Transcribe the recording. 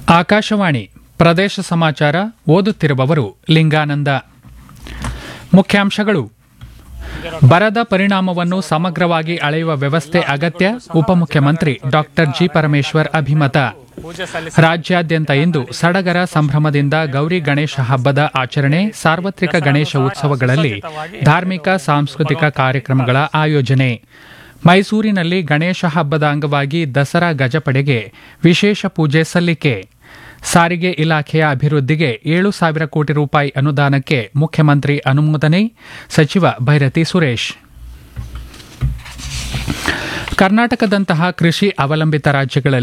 ಆಕಾಶವಾಣಿ ಪ್ರದೇಶ ಸಮಾಚಾರ ಓದುತ್ತಿರುವವರು ಲಿಂಗಾನಂದ ಮುಖ್ಯಾಂಶಗಳು ಬರದ ಪರಿಣಾಮವನ್ನು ಸಮಗ್ರವಾಗಿ ಅಳೆಯುವ ವ್ಯವಸ್ಥೆ ಅಗತ್ಯ ಉಪಮುಖ್ಯಮಂತ್ರಿ ಡಾಕ್ಟರ್ ಜಿ ಪರಮೇಶ್ವರ್ ಅಭಿಮತ ರಾಜ್ಯಾದ್ಯಂತ ಇಂದು ಸಡಗರ ಸಂಭ್ರಮದಿಂದ ಗೌರಿ ಗಣೇಶ ಹಬ್ಬದ ಆಚರಣೆ ಸಾರ್ವತ್ರಿಕ ಗಣೇಶ ಉತ್ಸವಗಳಲ್ಲಿ ಧಾರ್ಮಿಕ ಸಾಂಸ್ಕೃತಿಕ ಕಾರ್ಯಕ್ರಮಗಳ ಆಯೋಜನೆ ಮೈಸೂರಿನಲ್ಲಿ ಗಣೇಶ ಹಬ್ಬದ ಅಂಗವಾಗಿ ದಸರಾ ಗಜಪಡೆಗೆ ವಿಶೇಷ ಪೂಜೆ ಸಲ್ಲಿಕೆ ಸಾರಿಗೆ ಇಲಾಖೆಯ ಅಭಿವೃದ್ಧಿಗೆ ಏಳು ಸಾವಿರ ಕೋಟಿ ರೂಪಾಯಿ ಅನುದಾನಕ್ಕೆ ಮುಖ್ಯಮಂತ್ರಿ ಅನುಮೋದನೆ ಸಚಿವ ಭೈರತಿ ಸುರೇಶ್ ಕರ್ನಾಟಕದಂತಹ ಕೃಷಿ ಅವಲಂಬಿತ ರಾಜ್ಯಗಳಲ್ಲಿ